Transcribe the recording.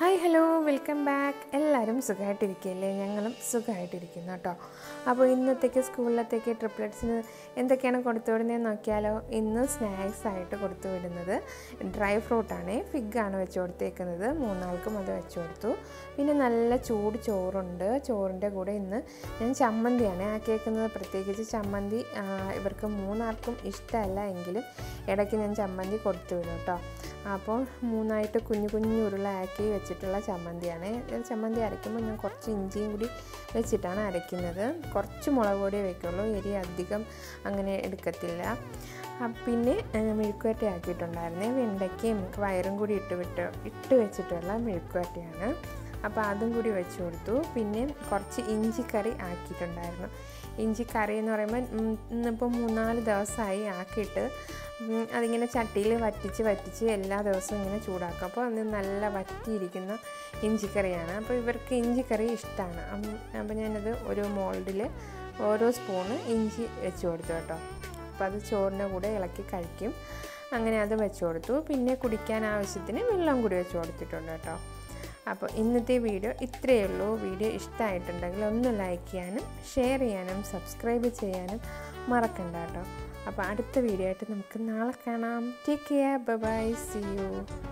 hi hello welcome back എല്ലാവരും സുഖമായിട്ടിരിക്കുകയല്ലേ ഞങ്ങളും സുഖമായിട്ടിരിക്കുന്നു കേട്ടോ അപ്പോൾ ഇന്നത്തേക്ക് സ്കൂളിലത്തേക്ക് ട്രിപ്ലറ്റ്സിന് എന്തൊക്കെയാണ് കൊടുത്തു വിടുന്നതെന്ന് നോക്കിയാലോ ഇന്ന് സ്നാക്സ് ആയിട്ട് കൊടുത്തു വിടുന്നത് ഡ്രൈ ഫ്രൂട്ടാണ് ഫിഗാണ് വെച്ച് കൊടുത്തേക്കുന്നത് മൂന്നാൾക്കും അത് വെച്ച് കൊടുത്തു പിന്നെ നല്ല ചൂട് ചോറുണ്ട് ചോറിൻ്റെ കൂടെ ഇന്ന് ഞാൻ ചമ്മന്തിയാണ് ആക്കിയേക്കുന്നത് പ്രത്യേകിച്ച് ചമ്മന്തി ആ, ഇവർക്ക് മൂന്നാർക്കും ഇഷ്ടമല്ല എങ്കിലും ഇടയ്ക്ക് ഞാൻ ചമ്മന്തി കൊടുത്തു വിടും കേട്ടോ അപ്പോൾ മൂന്നായിട്ട് കുഞ്ഞു കുഞ്ഞു ഉരുളയാക്കി വെച്ചിട്ടുള്ള ചമ്മന്തിയാണ് ഇത് ചമ്മന്തി അരയ്ക്കുമ്പോൾ ഞാൻ കുറച്ച് ഇഞ്ചിയും കൂടി വെച്ചിട്ടാണ് അരയ്ക്കുന്നത് കുറച്ച് മുളക് പൊടിയേ വയ്ക്കുള്ളൂ എരി അധികം അങ്ങനെ എടുക്കത്തില്ല ആ, പിന്നെ മെഴുക്കുവരട്ടി ആക്കിയിട്ടുണ്ടായിരുന്നേ വെണ്ടയ്ക്കയും വയറും കൂടി ഇട്ട് വിട്ട് ഇട്ട് വെച്ചിട്ടുള്ള മെഴുക്കുവരട്ടിയാണ് അപ്പോൾ അതും കൂടി വെച്ച് കൊടുത്തു പിന്നെ കുറച്ച് ഇഞ്ചിക്കറി ആക്കിയിട്ടുണ്ടായിരുന്നു ഇഞ്ചിക്കറി എന്ന് പറയുമ്പോൾ ഉം, ഇന്നിപ്പോൾ മൂന്നാല് ദിവസമായി ആക്കിയിട്ട് ഉം, അതിങ്ങനെ ചട്ടിയിൽ വറ്റിച്ച് വറ്റിച്ച് എല്ലാ ദിവസവും ഇങ്ങനെ ചൂടാക്കും അപ്പോൾ അത് നല്ല വറ്റിയിരിക്കുന്ന ഇഞ്ചിക്കറിയാണ് അപ്പോൾ ഇവർക്ക് ഇഞ്ചിക്കറി ഇഷ്ടമാണ് അപ്പോൾ ഞാനത് ഒരു മോൾഡിൽ ഓരോ സ്പൂണ് ഇഞ്ചി വെച്ച് കൊടുത്തു കേട്ടോ അപ്പോൾ അത് ചോറിൻ്റെ കൂടെ ഇളക്കി കഴിക്കും അങ്ങനെ അത് വെച്ച് കൊടുത്തു പിന്നെ കുടിക്കാൻ ആവശ്യത്തിന് വെള്ളം കൂടി വെച്ച് കൊടുത്തിട്ടുണ്ട് കേട്ടോ അപ്പോൾ ഇന്നത്തെ വീഡിയോ ഇത്രയേ ഉള്ളൂ വീഡിയോ ഇഷ്ടമായിട്ടുണ്ടെങ്കിൽ ഒന്ന് ലൈക്ക് ചെയ്യാനും ഷെയർ ചെയ്യാനും സബ്സ്ക്രൈബ് ചെയ്യാനും മറക്കണ്ട കേട്ടോ അപ്പോൾ അടുത്ത വീഡിയോ ആയിട്ട് നമുക്ക് നാളെ കാണാം take care bye see U